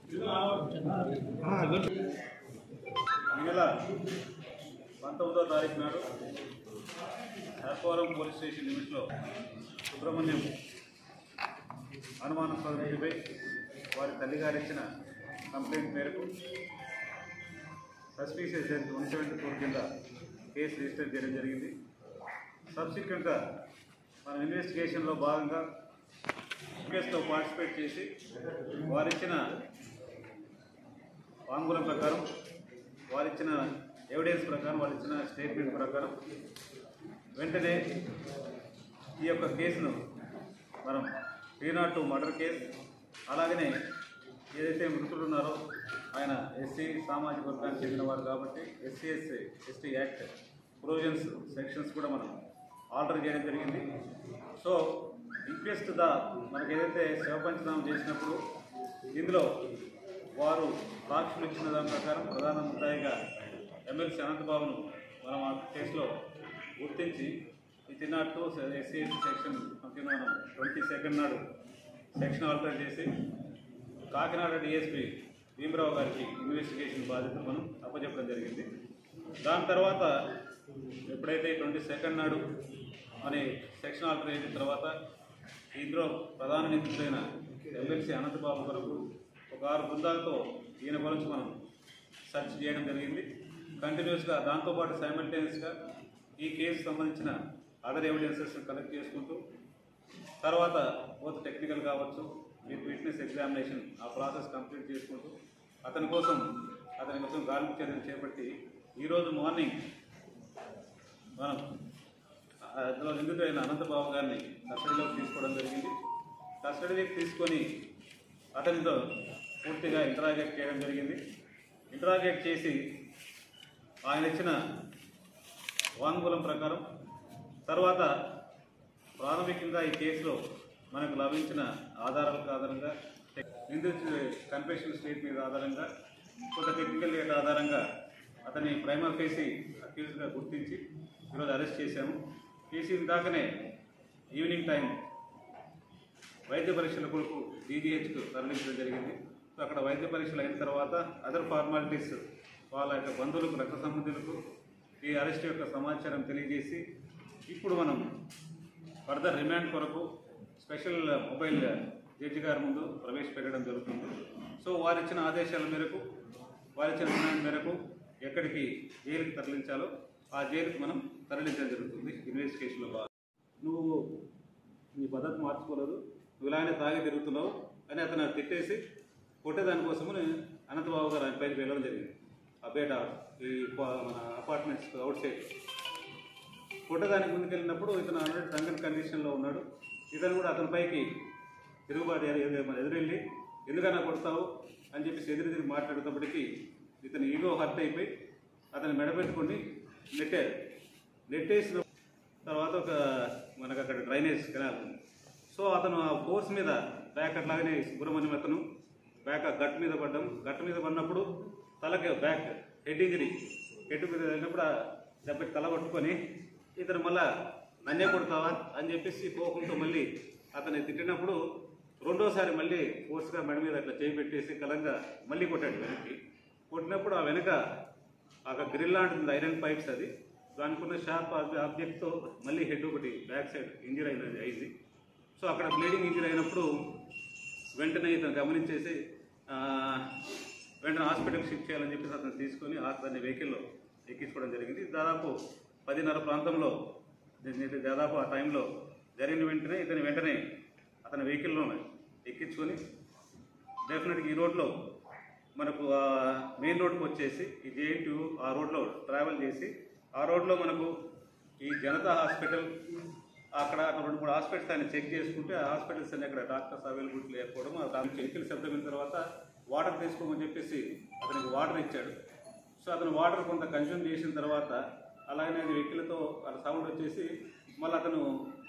ఈ నెల పంతొమ్మిదో తారీఖు నాడు సర్పవరం పోలీస్ స్టేషన్ లిమిట్స్లో సుబ్రహ్మణ్యం అనుమానాస్పద వ్యక్తిపై వారి తల్లిగారు ఇచ్చిన కంప్లైంట్ మేరకు suspicious death one seventy four కింద కేసు రిజిస్టర్ చేయడం జరిగింది సబ్సిక్వెంట్గా మన ఇన్వెస్టిగేషన్లో భాగంగా కేసులో పార్టిసిపేట్ చేసి వారిచ్చిన వాంగ్మూలం ప్రకారం వారిచ్చిన ఎవిడెన్స్ ప్రకారం వాళ్ళు ఇచ్చిన స్టేట్మెంట్ ప్రకారం వెంటనే ఈ యొక్క కేసును మనం three not two murder case అలాగనే ఏదైతే మృతులు ఉన్నారో ఆయన ఎస్సీ సామాజిక వర్గానికి చెందినవారు కాబట్టి SC SC ST act provisions sections కూడా మనం ఆల్టర్ చేయడం జరిగింది సో ఇంక్వెస్ట్ ద మనకి ఏదైతే శివపంచనామం చేసినప్పుడు ఇందులో వారు సాక్షులు ఇచ్చిన దాని ప్రకారం ప్రధాన ముద్దాయిగా ఎమ్మెల్సీ అనంతబాబును మనం ఆ కేసులో గుర్తించి ఈ తిన్నట్టు ఎస్సీ సెక్షన్ కింద మనం ట్వంటీ సెకండ్ నాడు సెక్షన్ ఆల్టర్ చేసి కాకినాడ డిఎస్పీ భీమరావు గారికి ఇన్వెస్టిగేషన్ బాధ్యత మనం అప్పచెప్పడం జరిగింది దాని తర్వాత ఎప్పుడైతే ట్వంటీ సెకండ్ నాడు అని సెక్షన్ ఆల్టర్ చేసిన తర్వాత ఇందులో ప్రధాన నిందితుడైన ఎమ్మెల్సీ అనంతబాబు కొరకు ఒక ఆరు బృందాలతో ఈయన గురించి మనం సెర్చ్ చేయడం జరిగింది కంటిన్యూస్గా దాంతోపాటు సైమల్టేనియస్గా ఈ కేసు సంబంధించిన అదర్ ఎవిడెన్సెస్ కలెక్ట్ చేసుకుంటూ తర్వాత బోత్ టెక్నికల్ కావచ్చు విత్ విట్నెస్ ఎగ్జామినేషన్ ఆ ప్రాసెస్ కంప్లీట్ చేసుకుంటూ అతని కోసం అతని కోసం గాలింపు చర్యలు చేపట్టి ఈరోజు మార్నింగ్ మనం ఆ అందులో నిందితుడైన అనంతబాబు గారిని కస్టడీలోకి తీసుకోవడం జరిగింది కస్టడీలోకి తీసుకొని అతనితో పూర్తిగా ఇంటరాగేట్ చేయడం జరిగింది ఇంటరాగేట్ చేసి ఆయన ఇచ్చిన వాంగ్మూలం ప్రకారం తర్వాత ప్రాథమికంగా ఈ కేసులో మనకు లభించిన ఆధారాలకు ఆధారంగా నిందితుడి కన్ఫెషన్ స్టేట్ మీద ఆధారంగా కొంత టెక్నికల్ డేటా ఆధారంగా అతన్ని ప్రైమర్ ఫేసి అక్యూజ్గా గుర్తించి ఈరోజు అరెస్ట్ చేశాము చేసి ఇందాకనే ఈవినింగ్ టైం వైద్య పరీక్షల కొరకు డీజీహెచ్కు తరలించడం జరిగింది సో అక్కడ వైద్య పరీక్షలు అయిన తర్వాత అదర్ ఫార్మాలిటీస్ వాళ్ళ యొక్క బంధువులకు రక్త సంబంధులకు ఈ అరెస్ట్ యొక్క సమాచారం తెలియజేసి ఇప్పుడు మనం ఫర్దర్ రిమాండ్ కొరకు స్పెషల్ మొబైల్ జడ్జి గారి ముందు ప్రవేశపెట్టడం జరుగుతుంది సో వారిచ్చిన ఆదేశాల మేరకు వారిచ్చిన రిమాండ్ మేరకు ఎక్కడికి జైలుకి తరలించాలో ఆ జైలుకి మనం తరలించడం జరుగుతుంది ఇన్వెస్టిగేషన్లో భాగంగా నువ్వు నీ పద్ధతి మార్చుకోలేదు నువ్వు ఇలానే తాగి తిరుగుతున్నావు అని అతను తిట్టేసి కొట్టేదాని కోసము అనంతబాబు గారు ఆయన పైకి వెళ్ళడం జరిగింది ఆ బయట ఈ ప- మన అపార్ట్మెంట్స్ అవుట్ సైడ్ కొట్టడానికి ముందుకెళ్ళినప్పుడు ఇతను ఆల్రెడీ డ్రంకన్ కండిషన్లో ఉన్నాడు ఇతను కూడా అతని పైకి తిరుగుబాటు ఎ- ఎ- మన ఎదురెళ్ళి ఎందుకన్నా కొడతావు అని చెప్పేసి ఎదురు తిరిగి మాట్లాడేటప్పటికి ఇతను ఈగో హర్ట్ అయిపోయి అతను మెడబెట్టుకొని నెట్టారు నెట్టేసిన తర్వాత ఒక మనకు అక్కడ డ్రైనేజ్ కెనాల్ ఉంది సో అతను ఆ ఫోర్స్ మీద బ్యాక్ అట్లాగనే సుబ్రహ్మణ్యం అతను బ్యాక్ ఆ గట్ మీద పడ్డం గట్ మీద పడినప్పుడు తలకి బ్యాక్ హెడ్ ఇంజరీ హెడ్ మీద వెళ్ళినప్పుడు ఆ దెబ్బకి తల పట్టుకొని ఇతను మళ్ళా నన్నే కొడతావా అని చెప్పేసి కోపంతో మళ్ళీ అతన్ని తిట్టినప్పుడు రెండోసారి మళ్ళీ ఫోర్స్గా మెడ మీద అట్లా చేయి పెట్టేసి కలంగా మళ్ళీ కొట్టాడు వెనక్కి కొట్టినప్పుడు ఆ వెనక ఆ గ్రిల్ లాంటిది ఐరన్ పైప్స్ అది దానికి ఉన్న షార్ప్ ఆబ్జెక్ట్తో మళ్ళీ హెడ్ ఒకటి బ్యాక్ సైడ్ ఇంజరీ అయినది అయింది సో అక్కడ బ్లీడింగ్ ఇంజరీ అయినప్పుడు వెంటనే ఇతను గమనించేసి ఆ, వెంటనే హాస్పిటల్కి షిఫ్ట్ చేయాలని చెప్పేసి అతను తీసుకొని అతన్ని వెహికల్లో ఎక్కించుకోవడం జరిగింది దాదాపు పదిన్నర ప్రాంతంలో దీన్ని ఇది దాదాపు ఆ టైంలో జరిగిన వెంటనే ఇతని వెంటనే అతని వెహికల్లో ఎక్కించుకొని డెఫినెట్గా ఈ రోడ్లో మనకు ఆ మెయిన్ రోడ్కి వచ్చేసి ఈ జేఎన్టీ ఆ రోడ్లో ట్రావెల్ చేసి ఆ రోడ్లో మనకు ఈ జనతా హాస్పిటల్ అక్కడ అక్కడ రెండు మూడు హాస్పిటల్స్ ఆయన చెక్ చేసుకుంటే ఆ హాస్పిటల్స్ అన్ని అక్కడ డాక్టర్స్ అవైలబిలిటీ లేకపోవడం ఆ దాని వెహికల్ శబ్దం అయిన తర్వాత వాటర్ తీసుకోమని చెప్పేసి అతనికి వాటర్ ఇచ్చాడు సో అతను వాటర్ కొంత కన్జ్యూమ్ చేసిన తర్వాత అలాగనే అది వెహికల్తో అలా సౌండ్ వచ్చేసి మళ్ళీ అతను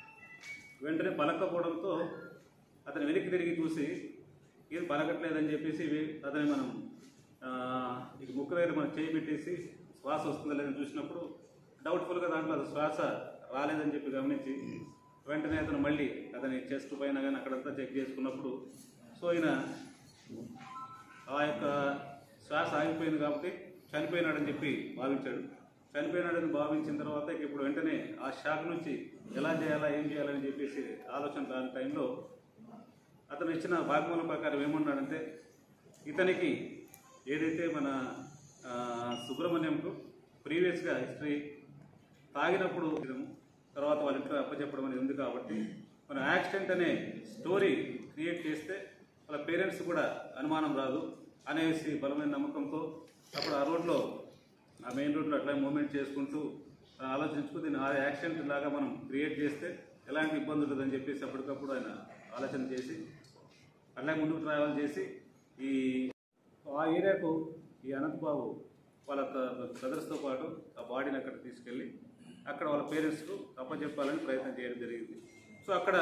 వెంటనే పలకపోవడంతో అతను వెనక్కి తిరిగి చూసి ఏది పలకట్లేదని చెప్పేసి వే- అతని మనం ఆ, ఇక ముక్కు దగ్గర మనం చేయి పెట్టేసి శ్వాస వస్తుందా లేదని చూసినప్పుడు డౌట్ఫుల్గా దాంట్లో అది శ్వాస రాలేదని చెప్పి గమనించి వెంటనే అతను మళ్ళీ అతని చెస్ట్ పైన కానీ అక్కడంతా చెక్ చేసుకున్నప్పుడు సో ఈయన ఆ యొక్క శ్వాస ఆగిపోయింది కాబట్టి చనిపోయినాడని చెప్పి భావించాడు చనిపోయినాడని భావించిన తర్వాత ఇక ఇప్పుడు వెంటనే ఆ షాక్ నుంచి ఎలా చేయాలా ఏం చేయాలని చెప్పేసి ఆలోచన రాని టైంలో అతను ఇచ్చిన వాగ్మూలం ప్రకారం ఏమన్నాడంటే ఇతనికి ఏదైతే మన ఆ, సుబ్రహ్మణ్యంకు ప్రీవియస్గా హిస్టరీ తాగినప్పుడు ఇదం, తర్వాత వాళ్ళ ఇంట్లో అప్పచెప్పడం అనేది ఉంది కాబట్టి మన యాక్సిడెంట్ అనే స్టోరీ క్రియేట్ చేస్తే వాళ్ళ పేరెంట్స్ కూడా అనుమానం రాదు అనేసి బలమైన నమ్మకంతో అప్పుడు ఆ రోడ్లో ఆ మెయిన్ రోడ్లో అట్లా మూమెంట్ చేసుకుంటూ ఆ, ఆలోచించుకు దీన్ని ఆ యాక్సిడెంట్ లాగా మనం క్రియేట్ చేస్తే ఎలాంటి ఇబ్బంది ఉంటుందని చెప్పేసి అప్పటికప్పుడు ఆయన ఆలోచన చేసి అట్లా ముందుకు ట్రావెల్ చేసి ఈ ఆ ఏరియాకు ఈ అనంతబాబు వాళ్ళ బ్రదర్స్తో పాటు ఆ బాడీని అక్కడ తీసుకెళ్ళి అక్కడ వాళ్ళ పేరెంట్స్కు అప్పచెప్పాలని ప్రయత్నం చేయడం జరిగింది సో అక్కడ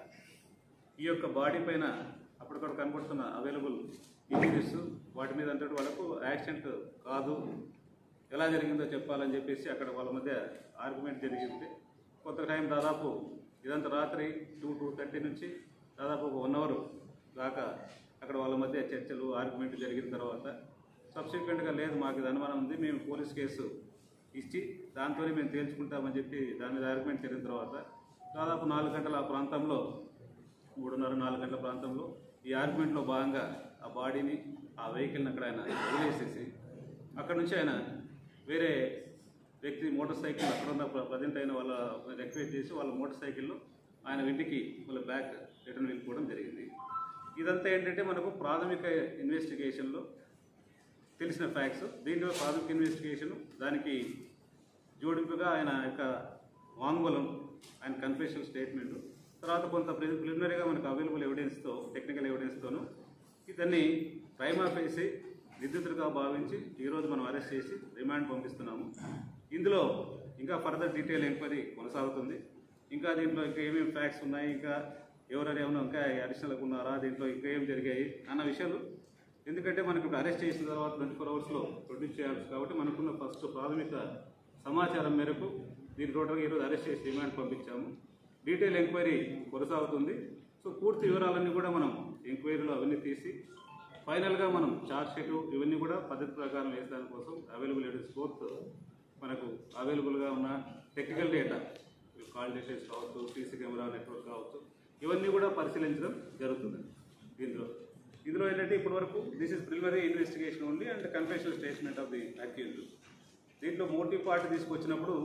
ఈ యొక్క బాడీ పైన అప్పటికప్పుడు కనబడుతున్న అవైలబుల్ ఇంజరీస్ వాటి మీద అంటే వాళ్ళకు యాక్సిడెంట్ కాదు ఎలా జరిగిందో చెప్పాలని చెప్పేసి అక్కడ వాళ్ళ మధ్య ఆర్గ్యుమెంట్ జరిగింది కొంత టైం దాదాపు ఇదంతా రాత్రి టూ టూ థర్టీ నుంచి దాదాపు ఒక వన్ అవర్ దాకా అక్కడ వాళ్ళ మధ్య చర్చలు ఆర్గ్యుమెంట్ జరిగిన తర్వాత సబ్సిక్వెంట్గా లేదు మాకు ఇది అనుమానం ఉంది మేము పోలీస్ కేసు ఇచ్చి దాంతోనే మేము తేల్చుకుంటామని చెప్పి దాని మీద ఆర్గ్యుమెంట్ జరిగిన తర్వాత దాదాపు నాలుగు గంటల ఆ ప్రాంతంలో మూడున్నర నాలుగు గంటల ప్రాంతంలో ఈ ఆర్గ్యుమెంట్లో భాగంగా ఆ బాడీని ఆ వెహికల్ని అక్కడ ఆయన వదిలేసేసి అక్కడ నుంచి ఆయన వేరే వ్యక్తి మోటార్ సైకిల్ అక్కడ ఉన్న ప్రజెంట్ అయిన వాళ్ళ రిక్వెస్ట్ చేసి వాళ్ళ మోటార్ సైకిల్లో ఆయన ఇంటికి వాళ్ళ బ్యాక్ రిటర్న్ వెళ్ళిపోవడం జరిగింది ఇదంతా ఏంటంటే మనకు ప్రాథమిక ఇన్వెస్టిగేషన్లో తెలిసిన ఫ్యాక్ట్స్ దీంట్లో ప్రాథమిక ఇన్వెస్టిగేషన్ దానికి జోడింపుగా ఆయన యొక్క వాంగ్మూలం ఆయన కన్ఫెషన్ స్టేట్మెంట్ తర్వాత కొంత ప్రిలిమినరీగా మనకు అవైలబుల్ ఎవిడెన్స్తో టెక్నికల్ ఎవిడెన్స్తోనూ ఇతన్ని క్రైమ్ ఆఫీసి నిందితుడిగా భావించి ఈరోజు మనం అరెస్ట్ చేసి రిమాండ్ పంపిస్తున్నాము ఇందులో ఇంకా ఫర్దర్ డీటెయిల్ ఎంక్వైరీ కొనసాగుతుంది ఇంకా దీంట్లో ఇంకా ఏమేమి ఫ్యాక్ట్స్ ఉన్నాయి ఇంకా ఎవరైనా ఏమైనా ఇంకా అడిషనల్గా ఉన్నారా దీంట్లో ఇంకా ఏం జరిగాయి అన్న విషయాలు ఎందుకంటే మనకు ఇప్పుడు అరెస్ట్ చేసిన తర్వాత ట్వంటీ ఫోర్ అవర్స్లో ప్రొడ్యూస్ చేయాల్సి కాబట్టి మనకున్న ఫస్ట్ ప్రాథమిక సమాచారం మేరకు దీని టోటల్గా ఈరోజు అరెస్ట్ చేసి రిమాండ్ పంపించాము డీటెయిల్ ఎంక్వైరీ కొనసాగుతుంది సో పూర్తి వివరాలన్నీ కూడా మనం ఎంక్వైరీలో అవన్నీ తీసి ఫైనల్గా మనం ఛార్జ్ షీట్ ఇవన్నీ కూడా పద్ధతి ప్రకారం వేసడానికి కోసం అవైలబుల్ ఎవిడెన్స్ బోత్ మనకు అవైలబుల్గా ఉన్న టెక్నికల్ డేటా కాల్ డీటెయిల్స్ కావచ్చు సీసీ కెమెరా నెట్వర్క్ కావచ్చు ఇవన్నీ కూడా పరిశీలించడం జరుగుతుంది దీంట్లో ఇందులో ఏంటంటే ఇప్పటివరకు this is preliminary investigation only and confession statement of the accused దీంట్లో మోటివ్ పార్ట్ తీసుకొచ్చినప్పుడు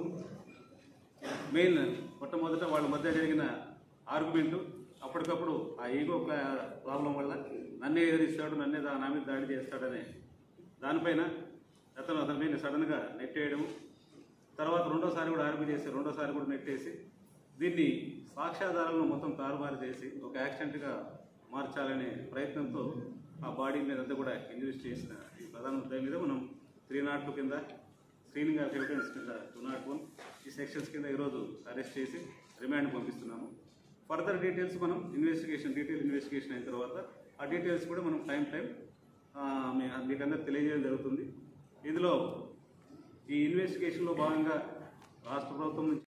మెయిన్ మొట్టమొదట వాళ్ళ మధ్య జరిగిన ఆర్గ్యుమెంట్ అప్పటికప్పుడు ఆ ఈగో ప్రాబ్లం వల్ల నన్నే ఎదిరిస్తాడు నన్నే దా- నా మీద దాడి చేస్తాడనే దానిపైన అతను అతని మీద సడన్గా నెట్టేయడం తర్వాత రెండోసారి కూడా ఆర్గ్యూ చేసి రెండోసారి కూడా నెట్టేసి దీన్ని సాక్ష్యాధారాలను మొత్తం తారుమారు చేసి ఒక యాక్సిడెంట్గా మార్చాలనే ప్రయత్నంతో ఆ బాడీ మీద అంతా కూడా ఇన్వెస్ట్ చేసిన ఈ ప్రధాన ముద్దాయి మీద మనం త్రీ నాట్ టూ కింద స్క్రీనింగ్ ఆఫ్ ఎవిడెన్స్ కింద టూ నాట్ వన్ ఈ సెక్షన్స్ కింద ఈరోజు అరెస్ట్ చేసి రిమాండ్ పంపిస్తున్నాము ఫర్దర్ డీటెయిల్స్ మనం ఇన్వెస్టిగేషన్ డీటెయిల్ ఇన్వెస్టిగేషన్ అయిన తర్వాత ఆ డీటెయిల్స్ కూడా మనం టైం టైం మీకు అందరికి తెలియజేయడం జరుగుతుంది ఇందులో ఈ ఇన్వెస్టిగేషన్లో భాగంగా రాష్ట్ర ప్రభుత్వం నుంచి